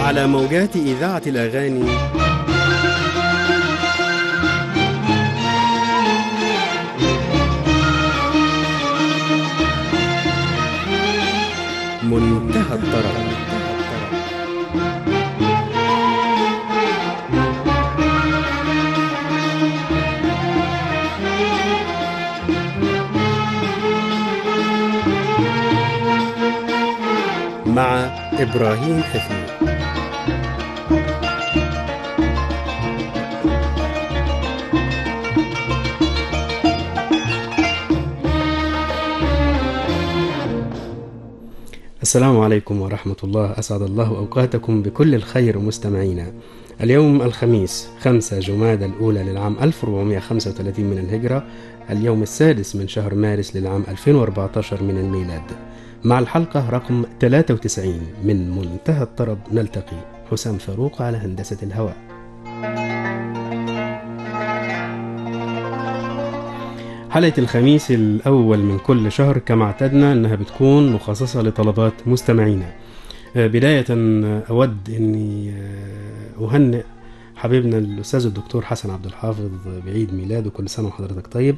على موجات إذاعة الأغاني منتهى الطرب مع إبراهيم حفيظ السلام عليكم ورحمة الله أسعد الله أوقاتكم بكل الخير مستمعينا اليوم الخميس 5 جماد الأولى للعام 1435 من الهجرة اليوم السادس من شهر مارس للعام 2014 من الميلاد مع الحلقة رقم 93 من منتهى الطرب نلتقي حسام فاروق على هندسة الهواء حلقة الخميس الأول من كل شهر كما اعتدنا أنها بتكون مخصصة لطلبات مستمعينا آه، بداية آه، أود أني آه، أهنئ حبيبنا الأستاذ الدكتور حسن عبد الحافظ بعيد ميلاده كل سنة وحضرتك طيب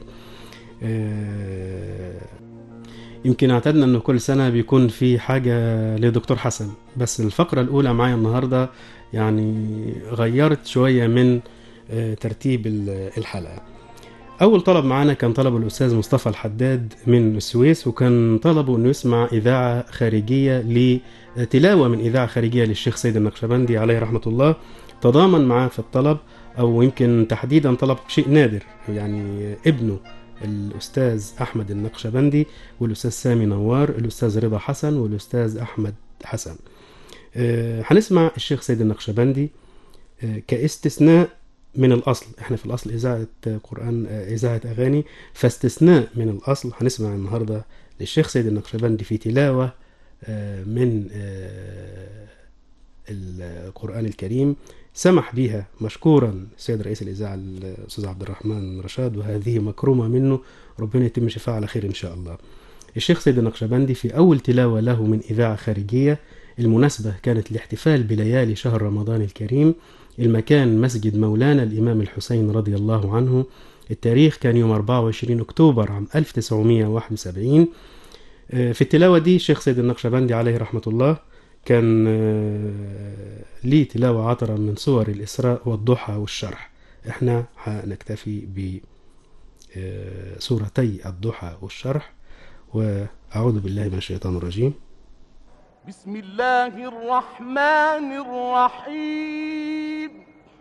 آه، يمكن اعتدنا انه كل سنه بيكون في حاجه لدكتور حسن بس الفقره الاولى معايا النهارده يعني غيرت شويه من آه، ترتيب ال- الحلقه اول طلب معانا كان طلب الاستاذ مصطفى الحداد من السويس وكان طلبه انه يسمع اذاعه خارجيه لتلاوه من اذاعه خارجيه للشيخ سيد النقشبندي عليه رحمه الله تضامن معاه في الطلب او يمكن تحديدا طلب شيء نادر يعني ابنه الاستاذ احمد النقشبندي والاستاذ سامي نوار الاستاذ رضا حسن والاستاذ احمد حسن آه، هنسمع الشيخ سيد النقشبندي آه، كاستثناء من الاصل احنا في الاصل اذاعه قران آه، اذاعه اغاني فاستثناء من الاصل هنسمع النهارده للشيخ سيد النقشبندي في تلاوه آه، من آه، القران الكريم سمح بها مشكورا السيد رئيس الاذاعه الاستاذ عبد الرحمن رشاد وهذه مكرومه منه ربنا يتم شفاعه على خير ان شاء الله الشيخ سيد النقشبندي في اول تلاوه له من اذاعه خارجيه المناسبه كانت الاحتفال بليالي شهر رمضان الكريم المكان مسجد مولانا الامام الحسين رضي الله عنه التاريخ كان يوم 24 اكتوبر عام 1971 آه، في التلاوه دي الشيخ سيد النقشبندي عليه رحمه الله كان آه، ليه تلاوة عطرة من صور الإسراء والضحى والشرح احنا هنكتفي ب آه، سورتي الضحى والشرح وأعوذ بالله من الشيطان الرجيم بسم الله الرحمن الرحيم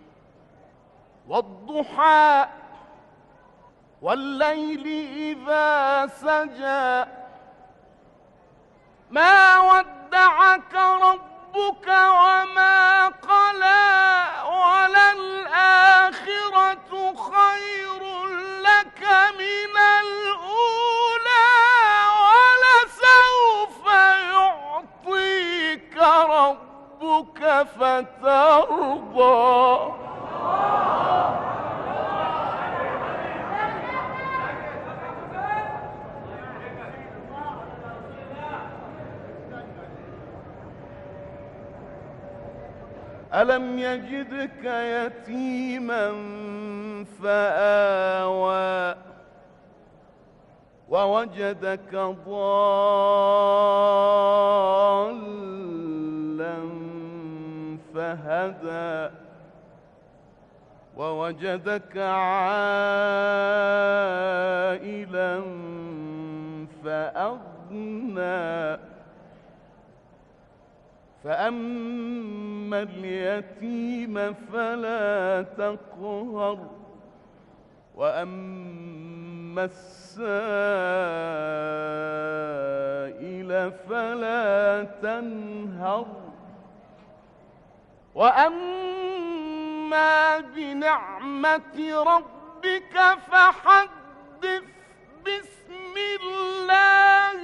والضحى والليل إذا سجى ما ودعك ربك وما قلى وللآخرة خير لك من الأولى ولسوف يعطيك ربك فترضى ألم يجدك يتيما فآوى ووجدك ضالا فهدى ووجدك عائلا فأغنى فأما اليتيم فلا تقهر وأما السائل فلا تنهر وأما بنعمة ربك فحدث بسم الله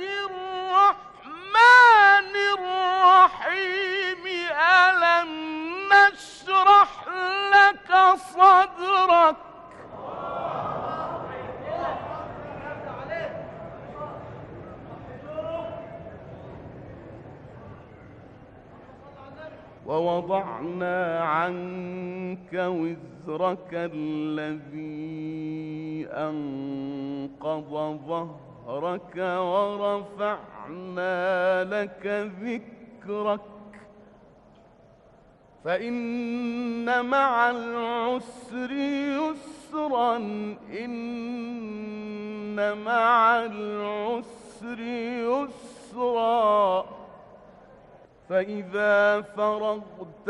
الرحمن الرحيم ألم نشرح لك صدرك ووضعنا عنك وزرك الذي أنقض ظهرك ورفعنا لك ذكرك فإن مع العسر يسرا إن مع العسر يسرا فإذا فرغت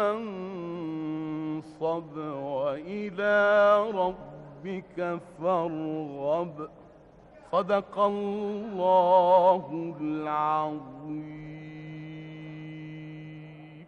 فانصب وإلى ربك فارغب صدق الله العظيم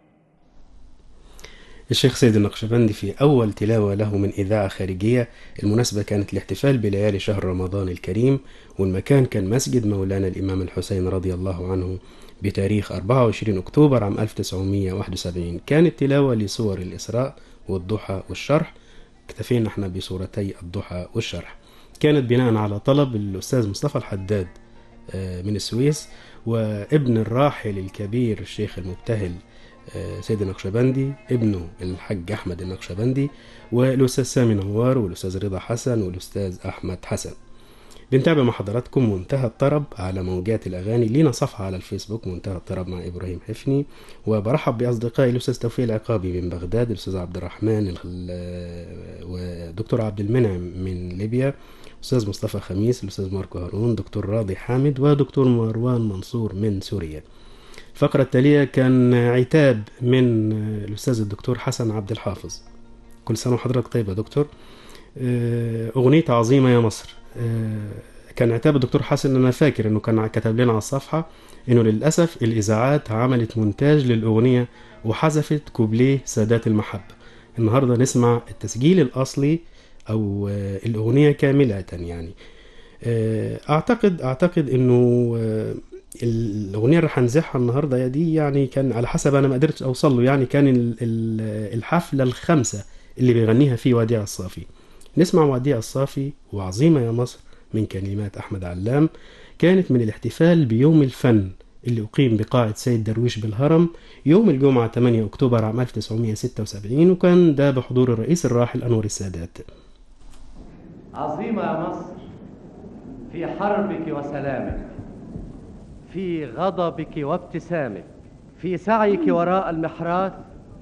الشيخ سيد النقشبندي في أول تلاوة له من إذاعة خارجية المناسبة كانت الاحتفال بليالي شهر رمضان الكريم والمكان كان مسجد مولانا الإمام الحسين رضي الله عنه بتاريخ 24 أكتوبر عام 1971 كانت تلاوة لسور الإسراء والضحى والشرح اكتفينا احنا بسورتي الضحى والشرح كانت بناء على طلب الأستاذ مصطفى الحداد آه، من السويس وابن الراحل الكبير الشيخ المبتهل آه، سيد النقشبندي ابنه الحاج أحمد النقشبندي والأستاذ سامي نوار والأستاذ رضا حسن والأستاذ أحمد حسن بنتابع مع حضراتكم منتهى الطرب على موجات الأغاني لينا صفحة على الفيسبوك منتهى الطرب مع إبراهيم حفني وبرحب بأصدقائي الأستاذ توفيق العقابي من بغداد الأستاذ عبد الرحمن ال- ودكتور عبد المنعم من ليبيا أستاذ مصطفى خميس الأستاذ ماركو هارون دكتور راضي حامد ودكتور مروان منصور من سوريا الفقرة التالية كان عتاب من الأستاذ الدكتور حسن عبد الحافظ كل سنة وحضرتك طيب يا دكتور آه، أغنية عظيمة يا مصر آه، كان عتاب الدكتور حسن أنا فاكر إنه كان كتب لنا على الصفحة إنه للأسف الإذاعات عملت مونتاج للأغنية وحذفت كوبليه سادات المحبة النهاردة نسمع التسجيل الأصلي أو آه، الأغنية كاملة يعني آه، أعتقد أعتقد إنه آه، الأغنية اللي هنزعها النهاردة دي يعني كان على حسب أنا ما قدرتش أوصل له يعني كان ال- ال- الحفلة الخامسة اللي بيغنيها فيه وديع الصافي نسمع وديع الصافي وعظيمة يا مصر من كلمات أحمد علام كانت من الاحتفال بيوم الفن اللي أقيم بقاعة سيد درويش بالهرم يوم الجمعة 8 أكتوبر عام 1976 وكان ده بحضور الرئيس الراحل أنور السادات عظيمة يا مصر في حربك وسلامك في غضبك وابتسامك في سعيك وراء المحراث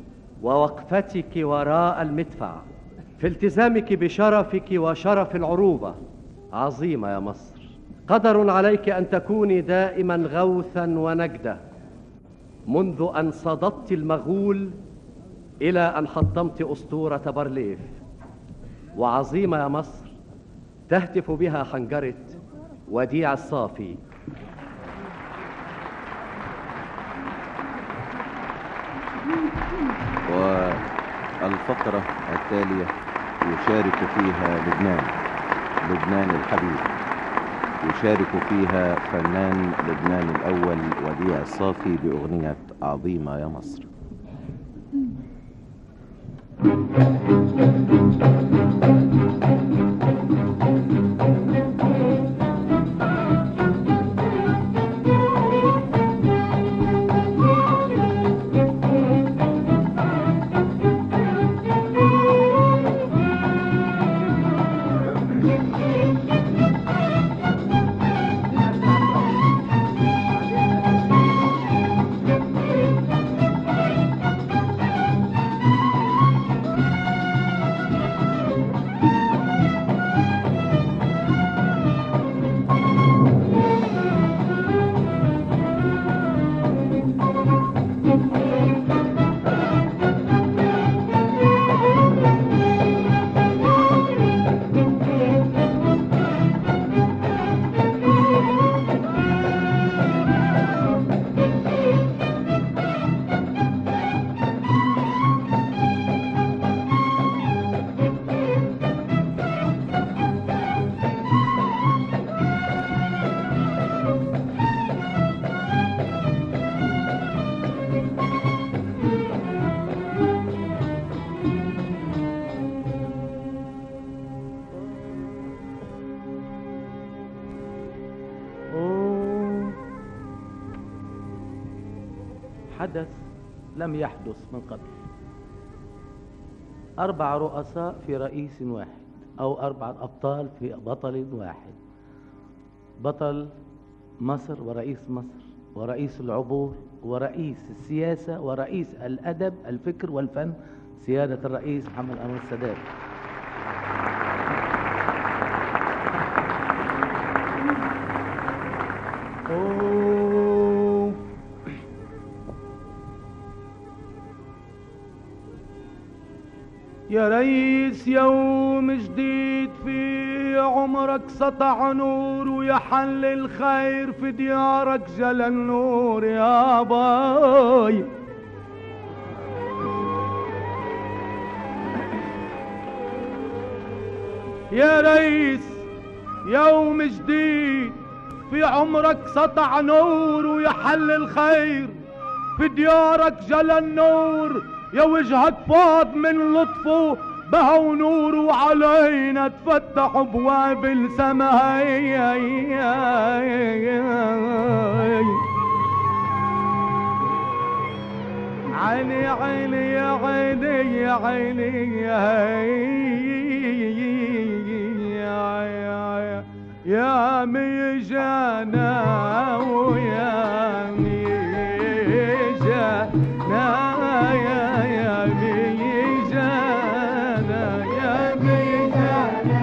ووقفتك وراء المدفع في التزامك بشرفك وشرف العروبة عظيمة يا مصر قدر عليك أن تكوني دائما غوثا ونجدة منذ أن صددت المغول إلى أن حطمت أسطورة برليف وعظيمة يا مصر تهتف بها حنجرة وديع الصافي والفقرة التالية يشارك فيها لبنان لبنان الحبيب يشارك فيها فنان لبنان الأول وديع الصافي بأغنية عظيمة يا مصر حدث لم يحدث من قبل أربع رؤساء في رئيس واحد أو أربع أبطال في بطل واحد بطل مصر ورئيس مصر ورئيس العبور ورئيس السياسة ورئيس الأدب الفكر والفن سيادة الرئيس محمد أنور السادات أوه. يا ريس يوم جديد في عمرك سطع نور ويحل الخير في ديارك جل النور يا باي يا ريس يوم جديد في عمرك سطع نور ويحل الخير في ديارك جل النور يا وجهك فاض من لطفه بها ونور وعلينا تفتح ابواب السماء عيني عيني يا عيني يا عيني يا يا يا يا ميجانا ويا ميجانا يا يا ميجانا يا ميجانا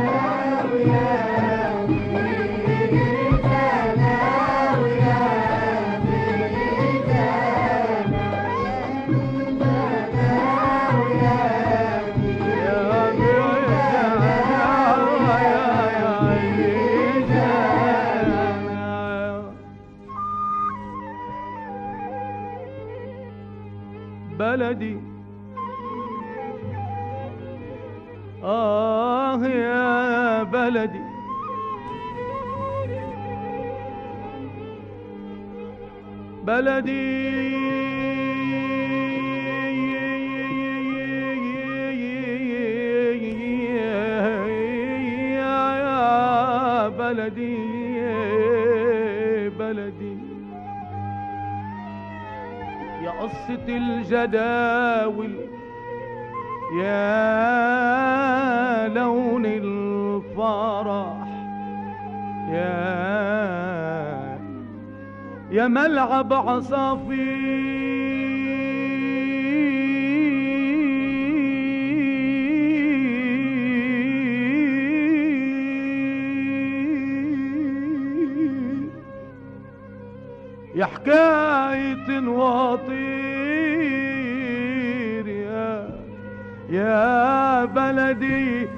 يا ميجانا يا يا ميجانا بلدي آه يا بلدي بلدي يا بلدي بلدي يا قصة الجداول يا لون الفرح يا يا ملعب عصافير يا حكاية وطير يا يا بلدي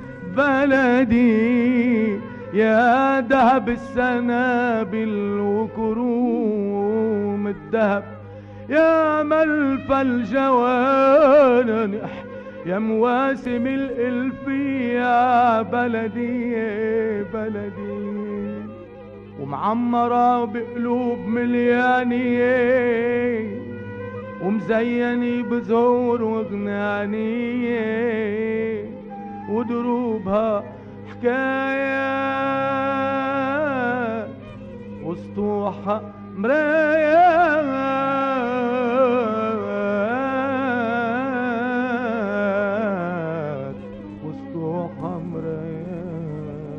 بلدي يا دهب السنابل وكروم الدهب يا ملف الجوانح يا مواسم الإلف يا بلدي بلدي ومعمرة بقلوب مليانية ومزينة بزور وغنانية ودروبها حكايات وسطوحها مرايات وسطوحها مرايات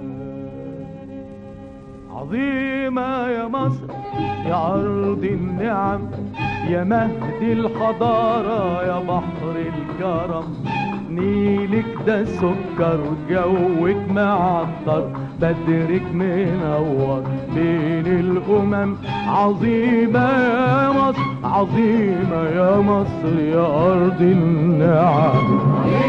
عظيمة يا مصر يا أرض النعم يا مهد الحضارة يا بحر الكرم نيلك ده سكر جوك معطر بدرك منور بين الأمم عظيمة يا مصر عظيمة يا مصر يا أرض النعم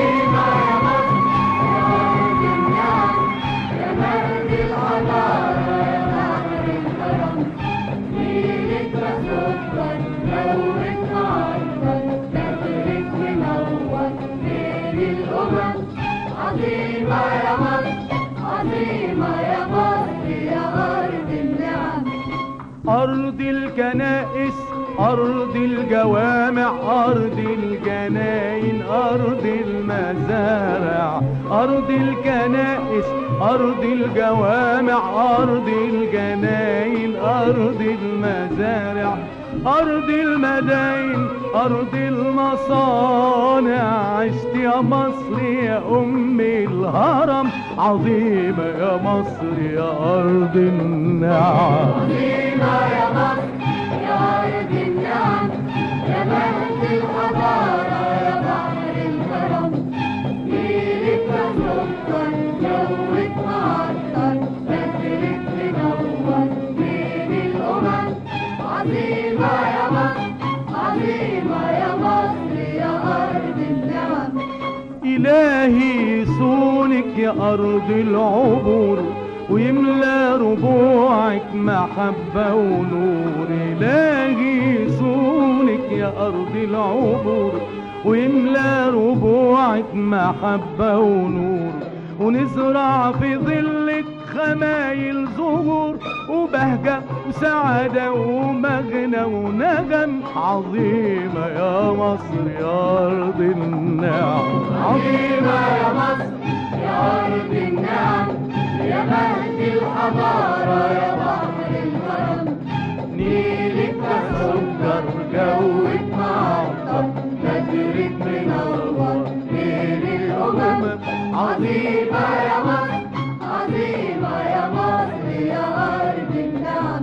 عظيمة يا مصر عظيمة يا مصر يا أرض النعم أرض الكنائس أرض الجوامع أرض الجناين أرض المزارع أرض الكنائس أرض الجوامع أرض الجناين أرض المزارع أرض المداين أرض المصانع عشت يا مصر يا أم الهرم عظيمة يا مصر يا أرض النعم عظيمة يا مصر يا أرض النعم يا مهد الحضارة يا بحر الكرم نيلك مسكر جوك معطر بدرك منور بين الأمم عظيمة يا مصر عظيمة يا مصر يا أرض النعم إلهي صونك يا أرض العبور ويملى ربوعك محبة ونور إلهي صونك يا أرض العبور ويملى ربوعك محبة ونور ونزرع في ظلك خمايل زهور وبهجة وسعادة ومغنى ونغم عظيمة يا مصر يا أرض النعم عظيمة يا مصر يا أرض النعم يا مهد الحضارة يا بحر الكرم نيلك مسكر جوك معطر بدرك منور بين الأمم عظيمة يا مصر عظيمة يا مصر يا أرض النعم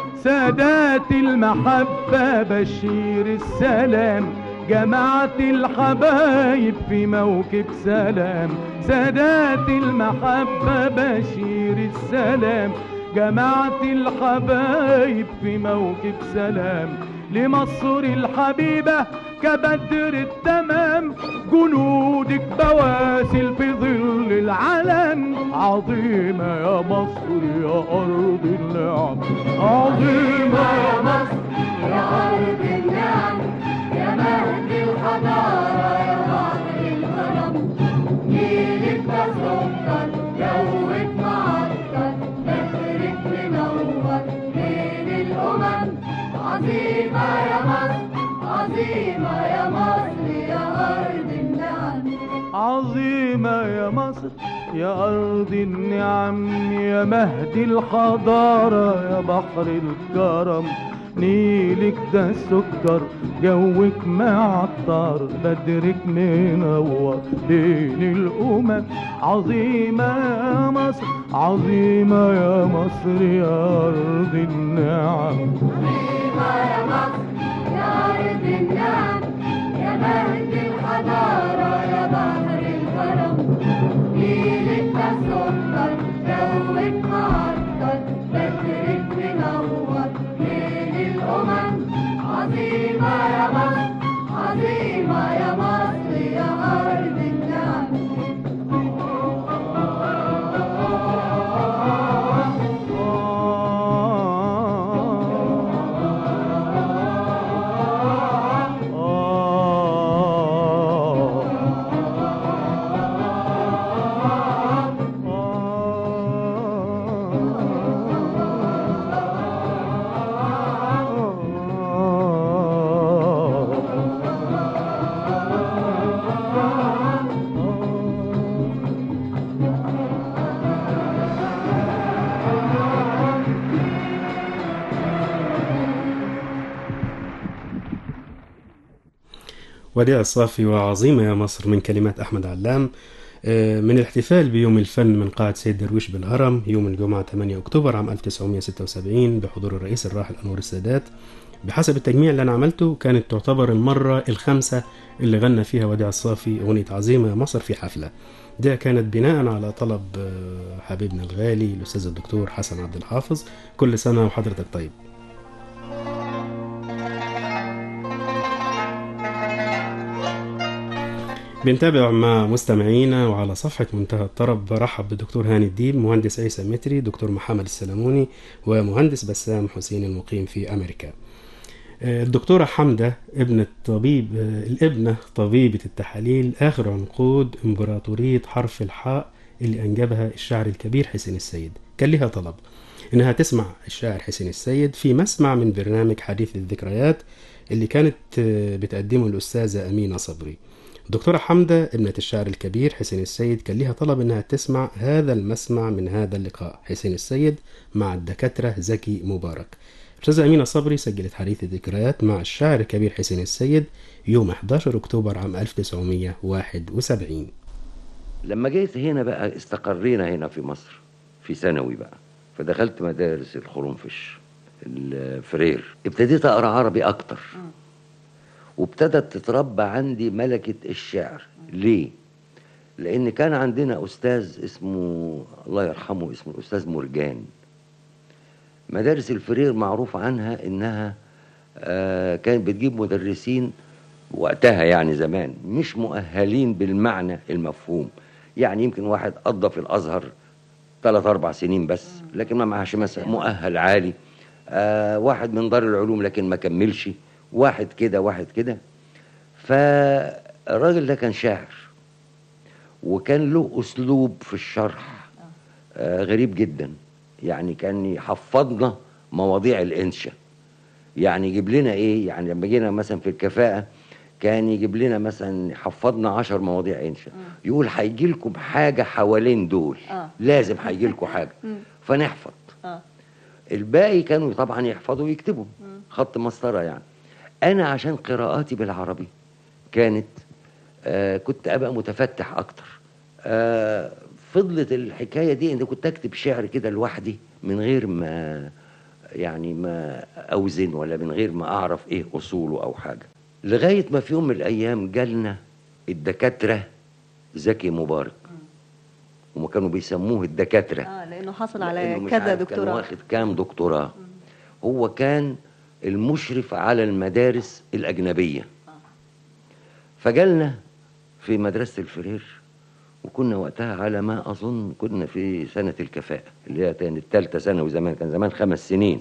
سادات المحبة بشير السلام جماعة الحبايب في موكب سلام سادات المحبة بشير السلام جماعة الحبايب في موكب سلام لمصر الحبيبة كبدر التمام جنودك بواسل في ظل العلن عظيمة يا مصر يا أرض النعم عظيمة يا مصر يا أرض النعم يا مهد الحضارة يا بحر الكرم نيلك مسكر جوك معطر بدرك منور بين الأمم عظيمة يا مصر عظيمة يا مصر يا أرض النعم عظيمة يا مصر يا أرض النعم يا مهد الحضارة يا بحر الكرم نيلك ده سكر جوك معطر بدرك منور بين الأمم عظيمة يا مصر عظيمة يا مصر يا أرض النعم عظيمة يا مصر يا أرض النعم يا مهد الحضارة يا بحر الكرم نيلك مسكر جوك معطر بدرك منور بين الأمم عظيمة يا مصر عظيمة يا مصر يا أرض النعم وديع الصافي وعظيمة يا مصر من كلمات أحمد علام آه، من الاحتفال بيوم الفن من قاعة سيد درويش بالهرم يوم الجمعة 8 أكتوبر عام 1976 بحضور الرئيس الراحل أنور السادات بحسب التجميع اللي أنا عملته كانت تعتبر المرة الخامسة اللي غنى فيها وديع الصافي أغنية عظيمة يا مصر في حفلة ده كانت بناء على طلب آه، حبيبنا الغالي الأستاذ الدكتور حسن عبد الحافظ كل سنة وحضرتك طيب بنتابع مع مستمعينا وعلى صفحة منتهى الطرب برحب بالدكتور هاني الديب مهندس عيسى متري دكتور محمد السلموني ومهندس بسام حسين المقيم في أمريكا آه، الدكتورة حمدة ابنة طبيب آه، الابنة طبيبة التحاليل آخر عنقود إمبراطورية حرف الحاء اللي أنجبها الشاعر الكبير حسين السيد كان لها طلب إنها تسمع الشاعر حسين السيد في مسمع من برنامج حديث الذكريات اللي كانت آه، بتقدمه الأستاذة أمينة صبري دكتورة حمدة ابنة الشاعر الكبير حسين السيد كان ليها طلب انها تسمع هذا المسمع من هذا اللقاء حسين السيد مع الدكاترة زكي مبارك أستاذة أمينة صبري سجلت حديث الذكريات مع الشاعر الكبير حسين السيد يوم 11 أكتوبر عام 1971 لما جيت هنا بقى استقرينا هنا في مصر في ثانوي بقى فدخلت مدارس الخرنفش الفرير ابتديت اقرا عربي اكتر وابتدت تتربى عندي ملكه الشعر ليه لان كان عندنا استاذ اسمه الله يرحمه اسمه الاستاذ مرجان مدارس الفرير معروف عنها انها آه كانت بتجيب مدرسين وقتها يعني زمان مش مؤهلين بالمعنى المفهوم يعني يمكن واحد قضى في الازهر ثلاث اربع سنين بس لكن ما معهاش مثلا مؤهل عالي آه واحد من دار العلوم لكن ما كملش واحد كده واحد كده فالراجل ده كان شاعر وكان له اسلوب في الشرح آه غريب جدا يعني كان يحفظنا مواضيع الانشاء يعني يجيب لنا ايه يعني لما جينا مثلا في الكفاءه كان يجيب لنا مثلا حفظنا عشر مواضيع انشاء يقول هيجي لكم حاجه حوالين دول آه. لازم هيجي لكم حاجه فنحفظ اه الباقي كانوا طبعا يحفظوا ويكتبوا خط مسطره يعني انا عشان قراءاتي بالعربي كانت آه كنت ابقى متفتح اكتر آه فضلت الحكايه دي ان كنت اكتب شعر كده لوحدي من غير ما يعني ما اوزن ولا من غير ما اعرف ايه اصوله او حاجه لغايه ما في يوم من الايام جالنا الدكاتره زكي مبارك وما كانوا بيسموه الدكاتره اه لانه حصل لأنه على مش كذا عارف كان دكتوراه واخد كام دكتوراه هو كان المشرف على المدارس الأجنبية فجالنا في مدرسة الفرير وكنا وقتها على ما أظن كنا في سنة الكفاءة اللي هي كانت الثالثة ثانوي زمان كان زمان خمس سنين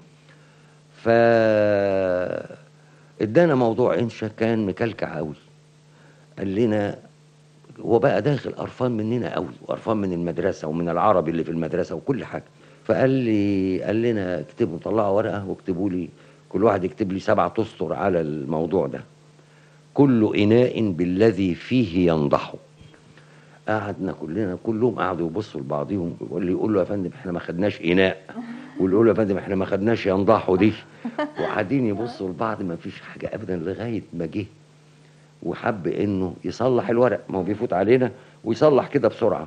ف ادانا موضوع انشا كان مكلكع قوي قال لنا هو بقى داخل قرفان مننا قوي وقرفان من المدرسه ومن العربي اللي في المدرسه وكل حاجه فقال لي قال لنا اكتبوا طلعوا ورقه واكتبوا لي كل واحد يكتب لي سبعة اسطر على الموضوع ده كل اناء بالذي فيه ينضح قعدنا كلنا كلهم قعدوا يبصوا لبعضهم واللي يقول له يا فندم احنا ما خدناش اناء واللي يقول له يا فندم احنا ما خدناش ينضحوا دي وقاعدين يبصوا لبعض ما فيش حاجه ابدا لغايه ما جه وحب انه يصلح الورق ما هو بيفوت علينا ويصلح كده بسرعه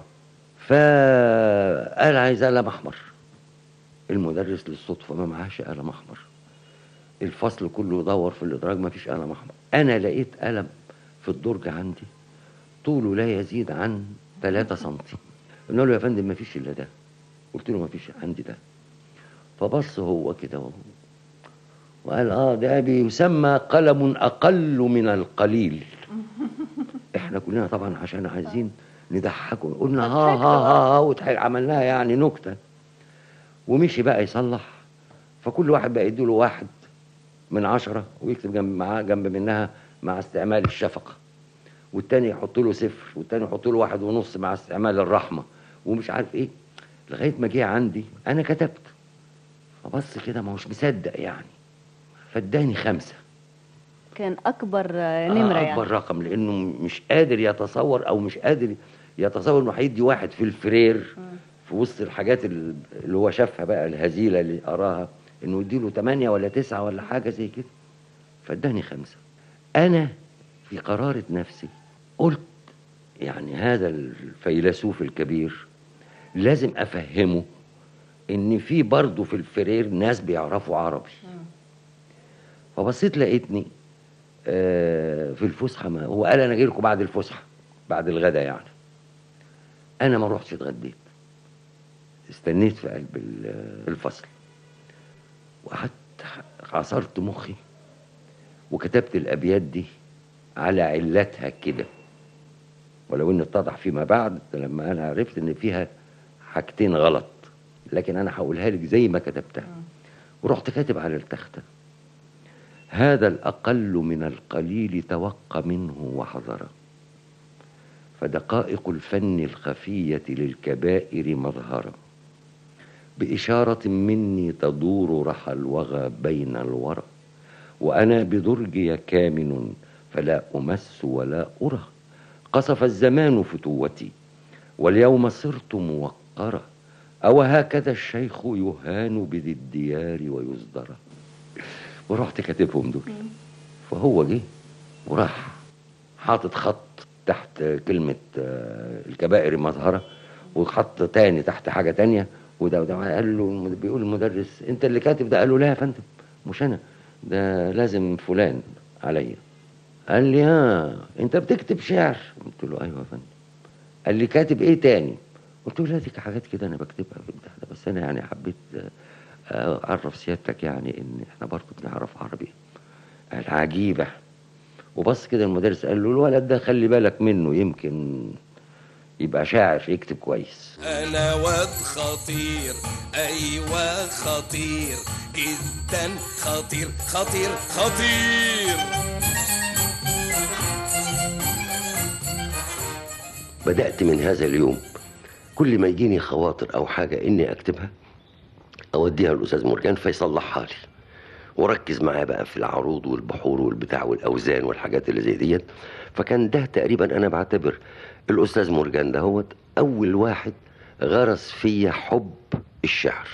فقال عايز قلم احمر المدرس للصدفه ما معهاش قلم احمر الفصل كله يدور في الادراج ما فيش قلم احمر انا لقيت قلم في الدرج عندي طوله لا يزيد عن 3 سم قلنا له يا فندم ما فيش الا ده قلت له ما فيش عندي ده فبص هو كده وهو وقال اه ده بيسمى قلم اقل من القليل احنا كلنا طبعا عشان عايزين نضحكه قلنا ها ها ها, ها وضحك عملناها يعني نكته ومشي بقى يصلح فكل واحد بقى يديله واحد من عشرة ويكتب جنب معاه جنب منها مع استعمال الشفقة والتاني يحط له صفر والتاني يحط له واحد ونص مع استعمال الرحمة ومش عارف ايه لغاية ما جه عندي انا كتبت فبص كده ما هوش مصدق يعني فاداني خمسة كان اكبر آه، نمره آه يعني اكبر رقم لانه مش قادر يتصور او مش قادر يتصور انه هيدي واحد في الفرير في وسط الحاجات ال- اللي هو شافها بقى الهزيله اللي قراها انه يديله ثمانية ولا تسعة ولا حاجه زي كده فاداني خمسه انا في قرارة نفسي قلت يعني هذا الفيلسوف الكبير لازم افهمه ان في برضه في الفرير ناس بيعرفوا عربي فبصيت لقيتني آه، في الفسحه ما هو قال انا جاي لكم بعد الفسحه بعد الغدا يعني انا ما رحتش اتغديت استنيت في قلب ال- الفصل وقعدت عصرت مخي وكتبت الابيات دي على علتها كده ولو ان اتضح فيما بعد لما انا عرفت ان فيها حاجتين غلط لكن انا هقولها لك زي ما كتبتها ورحت كاتب على التخته هذا الأقل من القليل توق منه وحذر فدقائق الفن الخفية للكبائر مظهرة بإشارة مني تدور رحى الوغى بين الورى وأنا بدرجي كامن فلا أمس ولا أرى قصف الزمان فتوتي واليوم صرت موقرة أو هكذا الشيخ يهان بذي الديار ويصدر ورحت كاتبهم دول فهو جه وراح حاطط خط تحت كلمة آه، الكبائر مظهرة وخط تاني تحت حاجة تانية وده وده قال له بيقول المدرس انت اللي كاتب ده قال له لا يا فندم مش انا ده لازم فلان عليا قال لي ها انت بتكتب شعر قلت له ايوه يا فندم قال لي كاتب ايه تاني قلت له لا دي حاجات كده انا بكتبها في البتاع ده بس انا يعني حبيت آه، اعرف سيادتك يعني ان احنا برضه بنعرف عربي قال عجيبه وبص كده المدرس قال له الولد ده خلي بالك منه يمكن يبقى شاعر يكتب كويس انا واد خطير ايوه خطير جدا خطير خطير خطير بدأت من هذا اليوم كل ما يجيني خواطر أو حاجة إني أكتبها أوديها للأستاذ مرجان فيصلحها لي وركز معاه بقى في العروض والبحور والبتاع والأوزان والحاجات اللي زي ديت فكان ده تقريبا أنا بعتبر الأستاذ مرجان ده هو أول واحد غرس فيا حب الشعر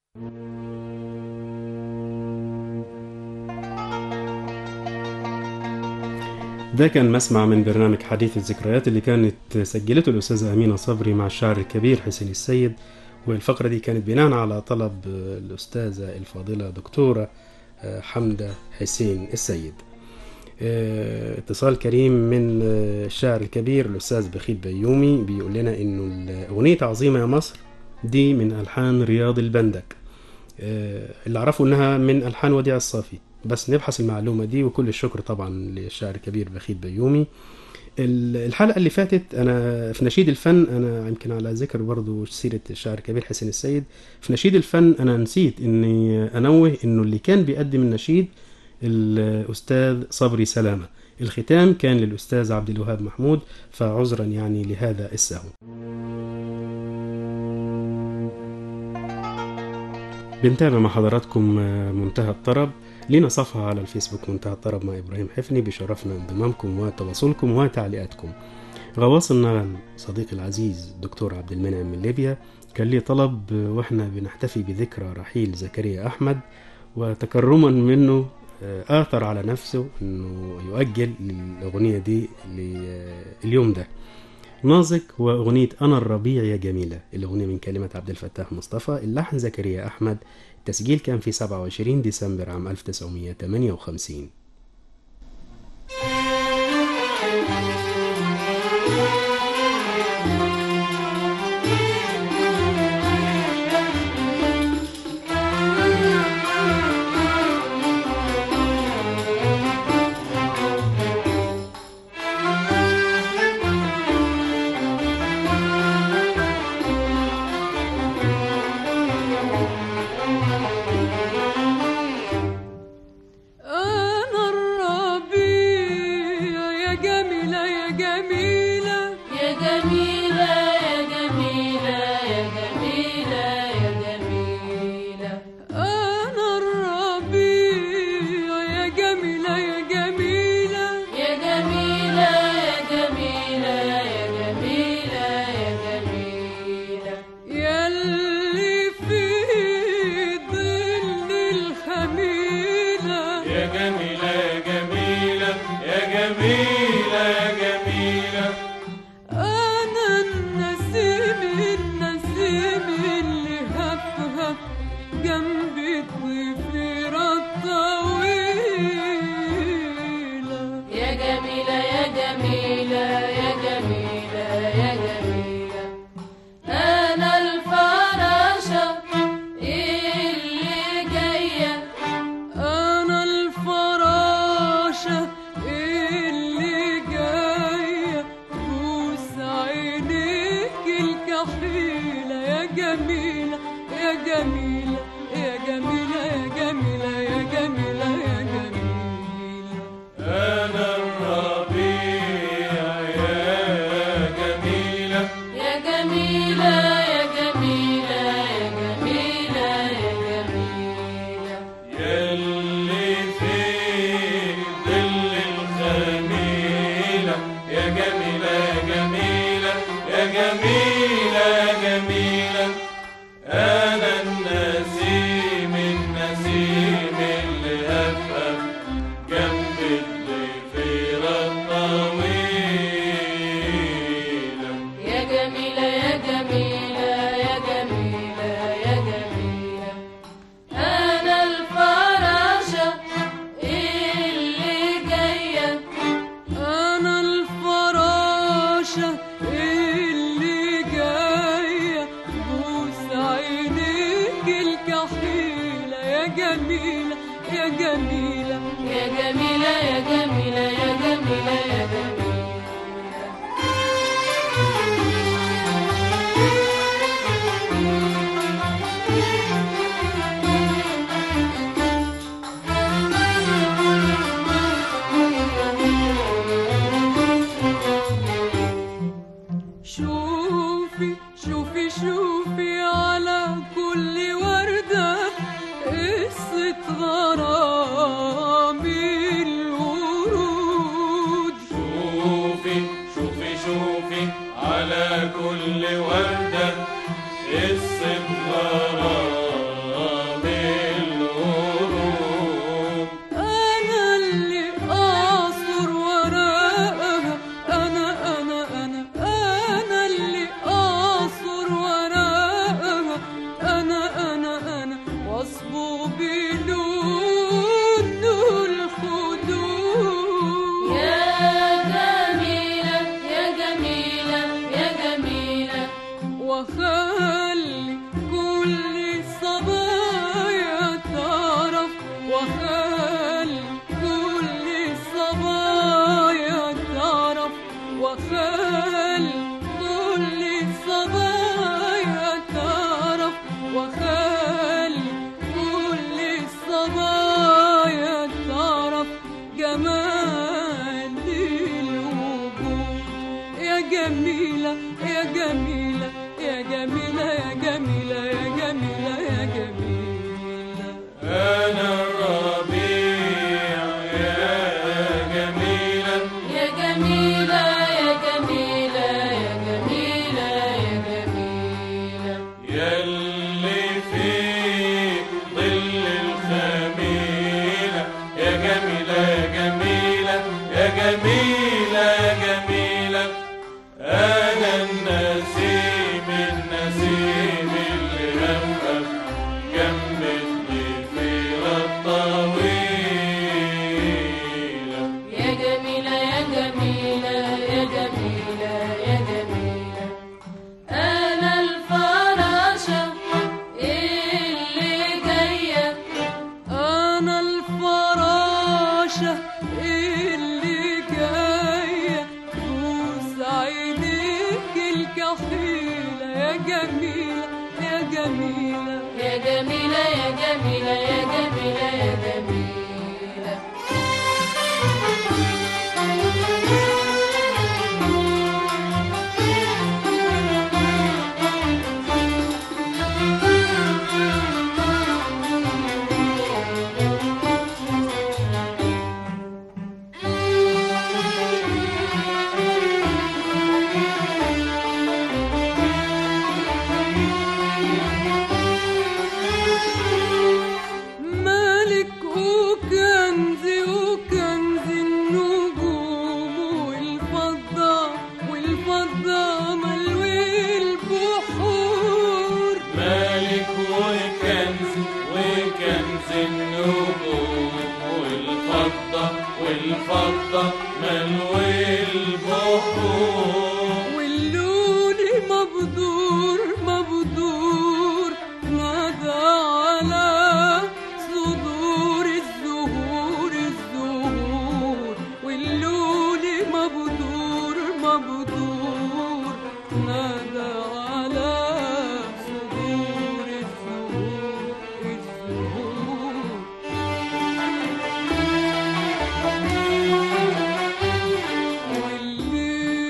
ده كان مسمع من برنامج حديث الذكريات اللي كانت سجلته الأستاذة أمينة صبري مع الشاعر الكبير حسين السيد والفقرة دي كانت بناء على طلب الأستاذة الفاضلة دكتورة حمدة حسين السيد اه، اتصال كريم من اه، الشاعر الكبير الأستاذ بخيت بيومي بيقول لنا إنه أغنية عظيمة يا مصر دي من ألحان رياض البندك اه، اللي أعرفه إنها من ألحان وديع الصافي بس نبحث المعلومة دي وكل الشكر طبعا للشاعر الكبير بخيت بيومي ال- الحلقة اللي فاتت أنا في نشيد الفن أنا يمكن على ذكر برضو سيرة الشاعر الكبير حسين السيد في نشيد الفن أنا نسيت إني أنوه إنه اللي كان بيقدم النشيد الأستاذ صبري سلامة الختام كان للأستاذ عبد الوهاب محمود فعذرا يعني لهذا السهو بنتابع مع حضراتكم منتهى الطرب لينا صفحة على الفيسبوك منتهى الطرب مع إبراهيم حفني بشرفنا انضمامكم وتواصلكم وتعليقاتكم غواص النغم صديقي العزيز دكتور عبد المنعم من ليبيا كان لي طلب واحنا بنحتفي بذكرى رحيل زكريا أحمد وتكرما منه آثر على نفسه انه يؤجل الأغنية دي لليوم ده نازك وأغنية أنا الربيع يا جميلة الأغنية من كلمة عبد الفتاح مصطفى اللحن زكريا أحمد التسجيل كان في 27 ديسمبر عام 1958 أنا الربيع يا جميلة يا جميلة يا جميلة يا جميلة يا جميلة يا جميلة أنا الربيع يا جميلة يا جميلة يا جميلة يا جميلة يا جميلة يا جميلة ياللي في ظل الخميلة يا جميلة يا جميلة يا جميلة يا جميلة أنا النسيم النسيم اللي هف هف جنب الضفيرة الطويلة يا جميلة يا جميلة يا جميلة يا جميلة أنا الفراشة اللي جاية أنا الفراشة جميلة يا جميلة يا جميلة يا جميلة شوفي شوفي شوفي على كل وردة قصة غرام الورود شوفي شوفي شوفي على كل وردة قصة غرام الورود أنا اللي أعصر ورقها أنا أنا أنا أنا اللي أعصر ورقها أنا أنا أنا واصبغ بلون الخدود يا جميلة يا جميلة يا جميلة وخلي كل الصبايا تعرف وخلي كل الصبايا تعرف وخلي كل الصبايا تعرف وخلي كل الصبايا تعرف جمال الوجود يا جميلة يا جميلة يا جميلة يا جميلة يا جميلة يا جميلة أنا الربيع يا جميلة يا جميلة يا جميلة يا جميلة يا جميلة يلي في ظل الخميلة يا جميلة يا جميلة يا جميلة يا جميلة أنا النسيم النسيم اللي همك جنب الضفيرة الطويلة يا جميلة يا جميلة يا جميلة يا جميلة أنا الفراشة اللي جاية أنا الفراشة اللي جاية بوس عينيك الكحيلة يا جميلة يا جميلة يا جميلة يا جميلة يا جميلة يا جميلة مالك وكنزي وكنز النجوم والفضة والفضة ملوي البحور مالك وكنز وكنز النجوم والفضة والفضة ملوي البحور واللون مبدور مبدور نادى على صدور الزهور الزهور واللون مبدور مبدور نادى على صدور الزهور الزهور والليل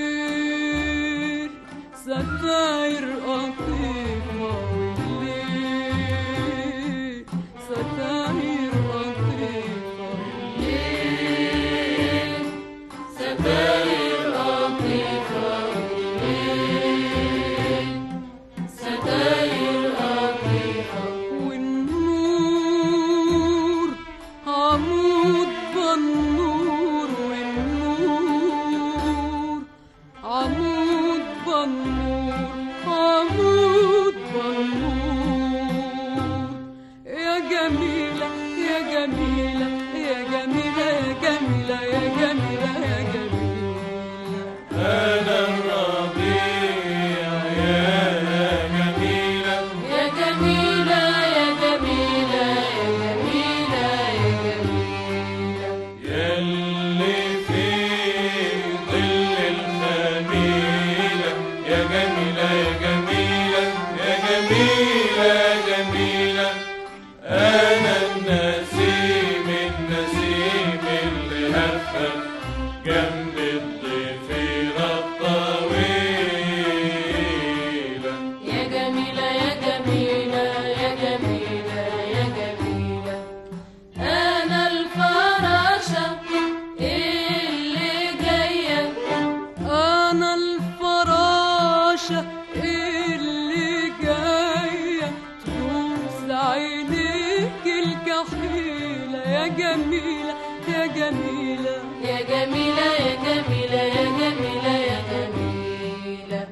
جميلة يا جميلة يا جميلة يا جميلة يا جميلة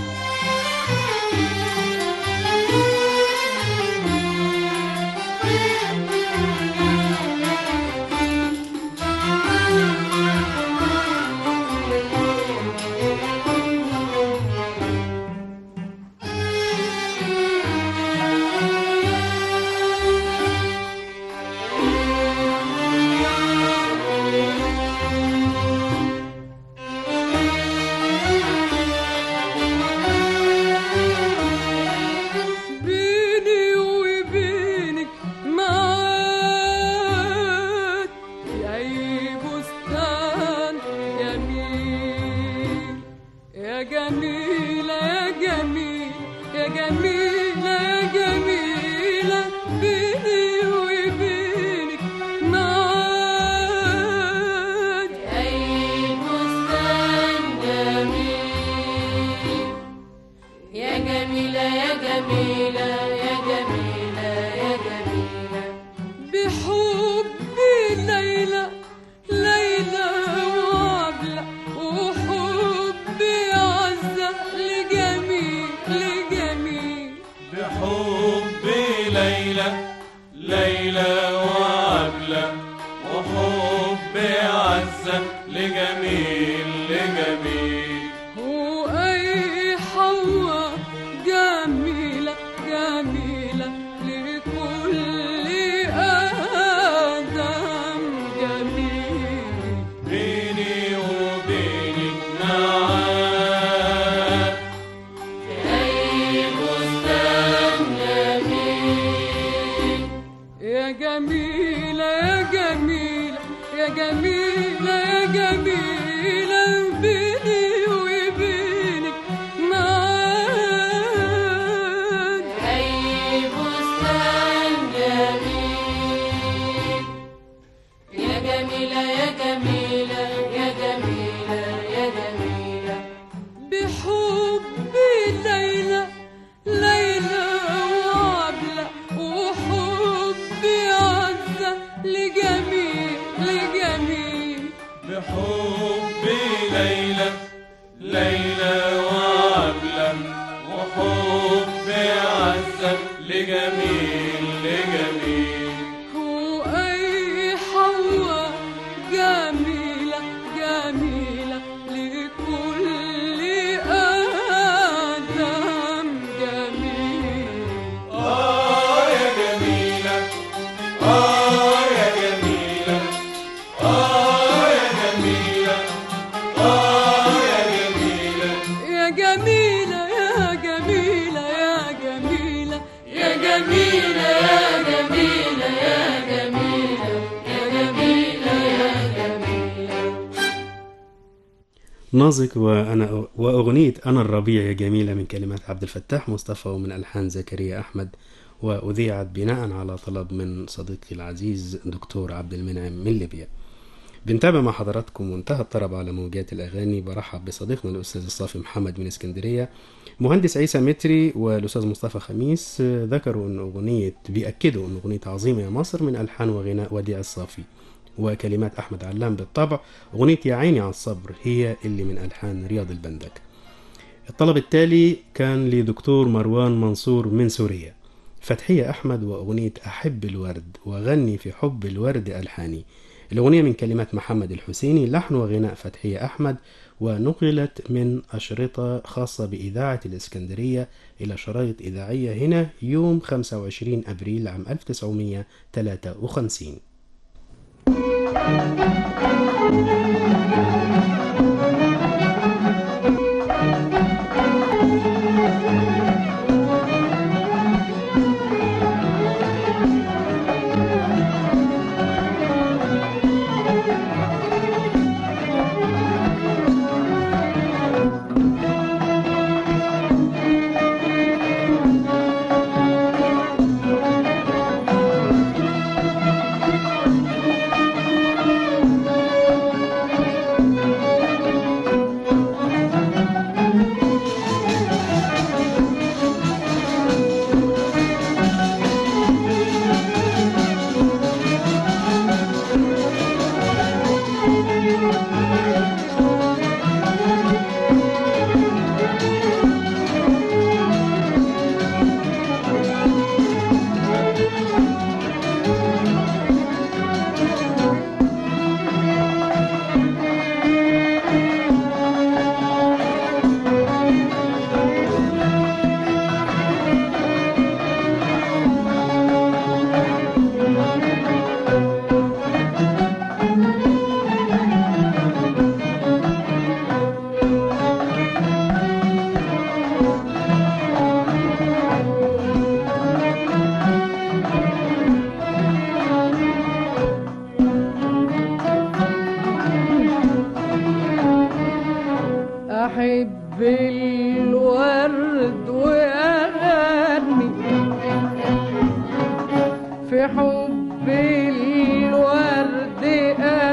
بيني وبينك معاد في أي بستان جميل يا جميلة يا جميل يا جميلة يا جميلة بيني وبينك معاد أي بستان جميل يا جميلة يا جميلة يا جميلة يا جميلة بحب ليلى ليلى وعبلة وحب عزة لجميل لجميل بحب ليلى ليلى وعبلة وحب عزة لجميل لجميل وأي حواء جميلة جميلة لكل آدم جميل بيني وبينك نعاد أي بستان جميل يا جميلة يا جميلة يا جميلة يا جميلة بيني وبينك معاد أي بستان جميل يا جميلة يا جميلة يا جميلة يا جميلة بحب ليلى ليلى وعبلة وحب عزة لجميل لجميل بحب ليلى ليلى وعبلة وحب عزة لجميل لجميل وأي حواء جميلة جميلة لكل آدم جميل آه يا جميلة آه يا جميلة آه يا جميلة آه يا جميلة يا جميلة يا جميلة يا جميلة يا جميلة يا جميلة يا جميلة يا جميلة يا جميلة نازك وأنا وأغنية أنا الربيع يا جميلة من كلمات عبد الفتاح مصطفى ومن ألحان زكريا أحمد وأذيعت بناء على طلب من صديقي العزيز دكتور عبد المنعم من ليبيا بنتابع مع حضراتكم وانتهى الطرب على موجات الأغاني برحب بصديقنا الأستاذ الصافي محمد من اسكندرية مهندس عيسى متري والأستاذ مصطفى خميس آه، ذكروا أن أغنية بيأكدوا أن أغنية عظيمة يا مصر من ألحان وغناء وديع الصافي وكلمات أحمد علام بالطبع أغنية يا عيني على الصبر هي اللي من ألحان رياض البندك الطلب التالي كان لدكتور مروان منصور من سوريا فتحية أحمد وأغنية أحب الورد وغني في حب الورد ألحاني الأغنية من كلمات محمد الحسيني لحن وغناء فتحية أحمد ونقلت من أشرطة خاصة بإذاعة الإسكندرية إلى شرايط إذاعية هنا يوم 25 أبريل عام 1953 يا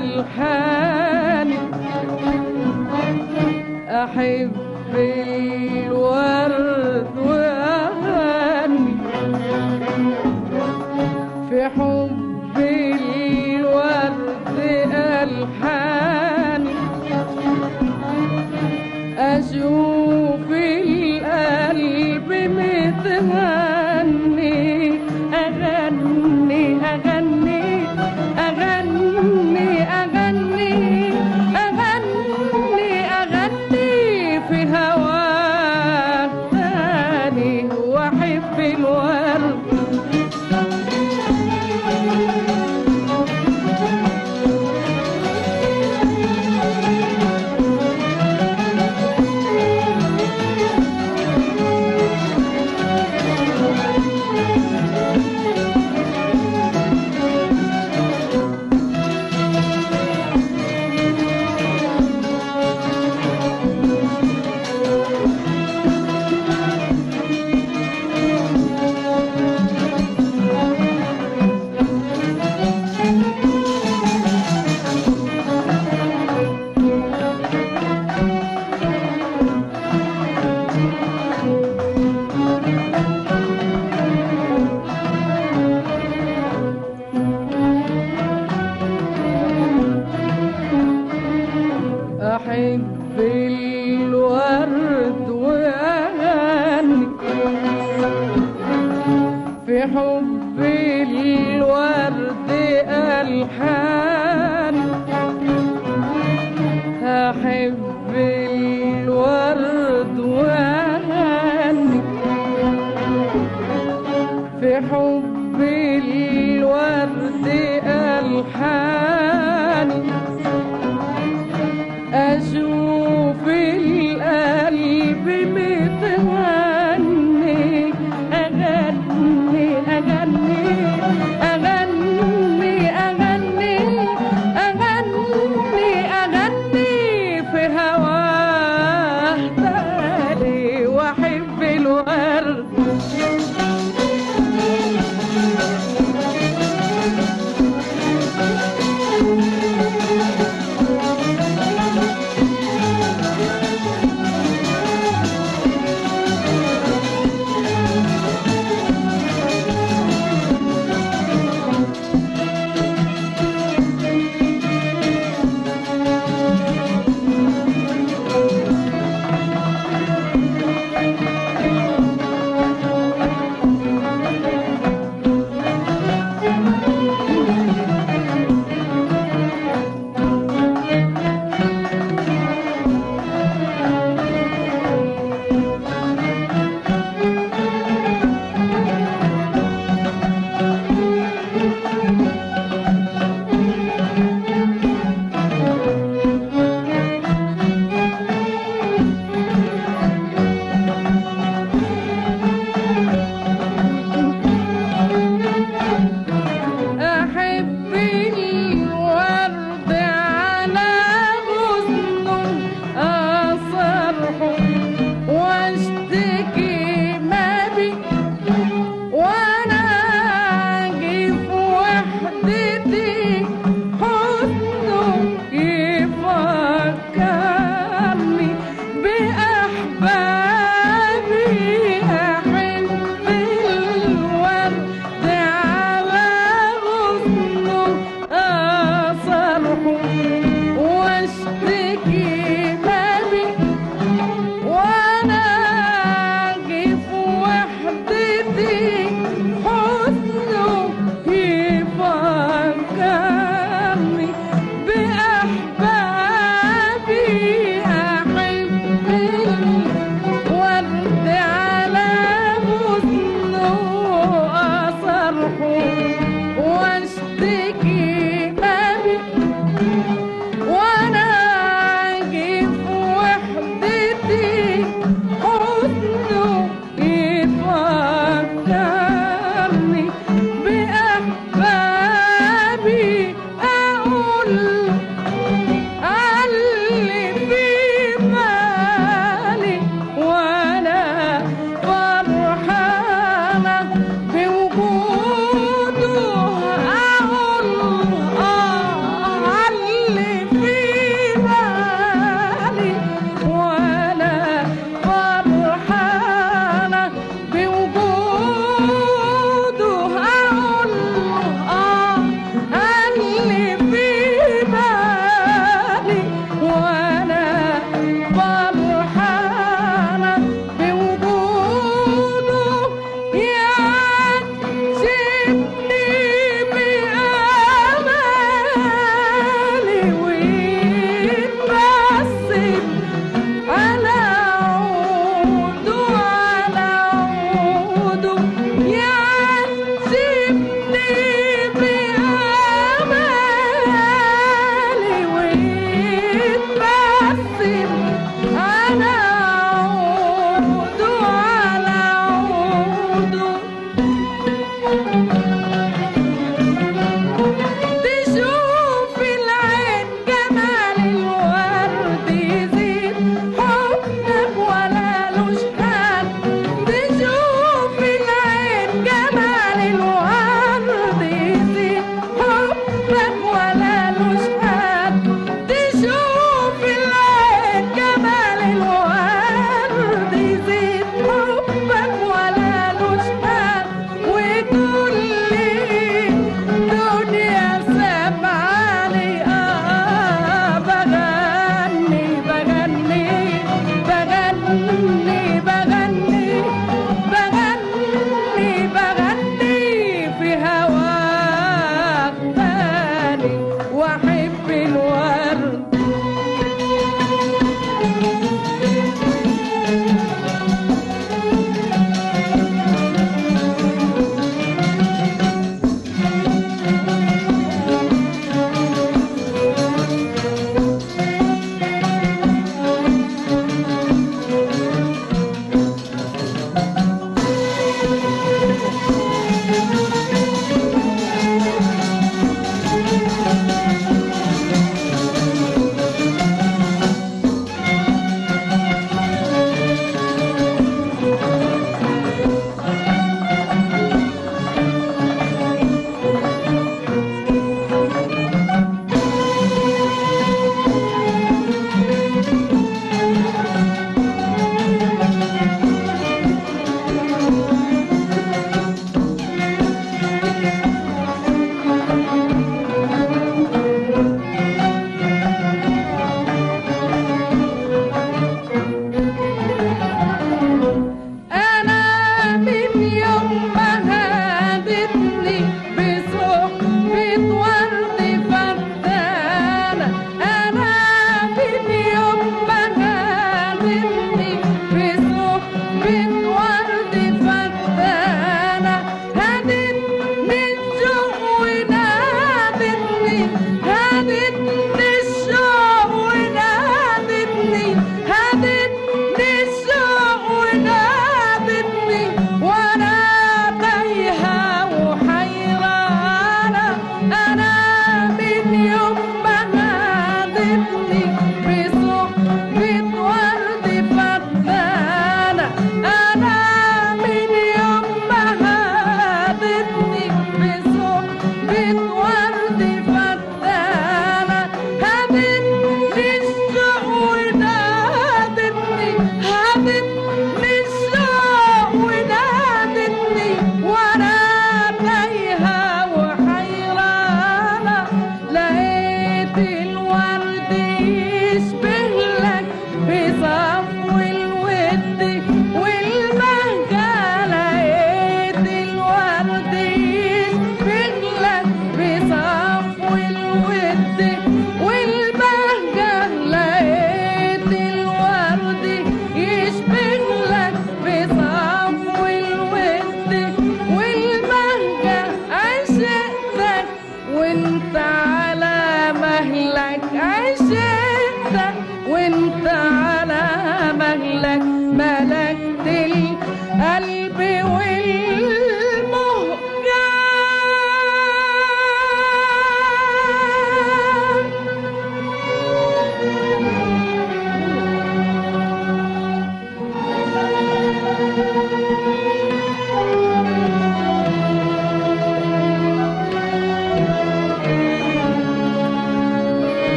ألحاني أحب الورد وأغني في حب الورد ألحاني أشوف القلب متهني أغني أغني أغني أغني أغني أغني في هواه تاني وأحب الورد أحب الورد وأغني في حب الورد ألحان أحب الورد وأغني في حب الورد ألحاني أشوف القلب متهني أغني أغني